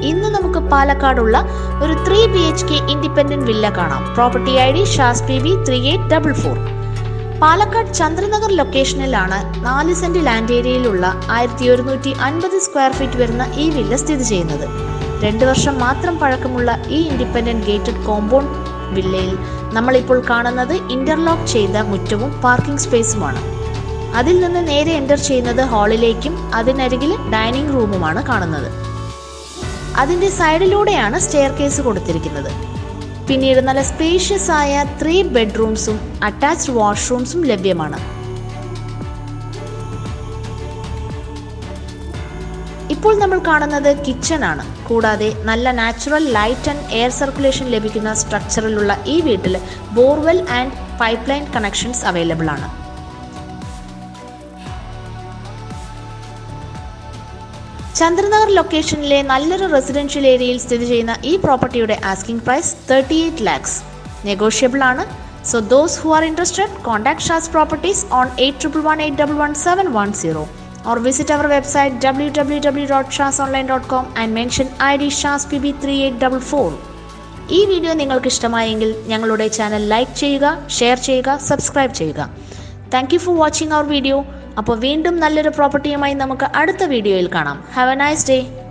ഇന്ന് നമുക്ക് പാലക്കാടുള്ള ഒരു three B H K independent villa കാണാം property I D Shas P B three eight double four Palakkad Chandranagar ലൊക്കേഷനിലാണ് നാല് സെന്റ് ലാൻഡ് ഏരിയയിലുള്ള ആയിരത്തി ഒരുന്നൂറ്റി അൻപത് സ്ക്വയർ ഫീറ്റ് വരുന്ന ഈ വില്ല സ്ഥിതി ചെയ്യുന്നത് രണ്ട് വർഷം മാത്രം പഴക്കമുള്ള ഈ ഇൻഡിപെൻഡന്റ് ഗേറ്റഡ് കോമ്പൗണ്ട് വില്ലയിൽ നമ്മളിപ്പോൾ കാണുന്നത് ഇന്റർലോക്ക് ചെയ്ത മുറ്റവും പാർക്കിംഗ് സ്പേസുമാണ് അതിൽ നിന്ന് നേരെ എൻ്റർ ചെയ്യുന്നത് ഹാളിലേക്കും അതിനരികിൽ ഡൈനിങ് റൂമുമാണ് കാണുന്നത് അതിൻ്റെ സൈഡിലൂടെയാണ് സ്റ്റെയർ കേസ് കൊടുത്തിരിക്കുന്നത് പിന്നീട് നല്ല സ്പേഷ്യസ് ആയ ത്രീ ബെഡ്റൂംസും അറ്റാച്ച്ഡ് വാഷ്റൂംസും ലഭ്യമാണ് ഇപ്പോൾ നമ്മൾ കാണുന്നത് കിച്ചൺ ആണ് കൂടാതെ നല്ല natural light and air circulation ലഭിക്കുന്ന സ്ട്രക്ചറിലുള്ള ഈ വീട്ടിൽ borewell and pipe line connections available ആണ് ചന്ദ്രനഗർ ലൊക്കേഷനിലെ നല്ലൊരു റെസിഡൻഷ്യൽ ഏരിയയിൽ സ്ഥിതി ചെയ്യുന്ന ഈ പ്രോപ്പർട്ടിയുടെ asking price thirty eight lakhs negotiable ആണ് so those who are interested contact Shas properties on eight triple one eight double one seven one zero or visit our website www.shasonline.com and mention ID Shas P B three eight double four ഈ video നിങ്ങൾക്ക് ഇഷ്ടമായെങ്കിൽ ഞങ്ങളുടെ channel like ചെയ്യുക share ചെയ്യുക subscribe ചെയ്യുക thank you for watching our video അപ്പോൾ വീണ്ടും നല്ലൊരു പ്രോപ്പർട്ടിയുമായി നമുക്ക് അടുത്ത വീഡിയോയിൽ കാണാം ഹാവ് എ നൈസ് ഡേ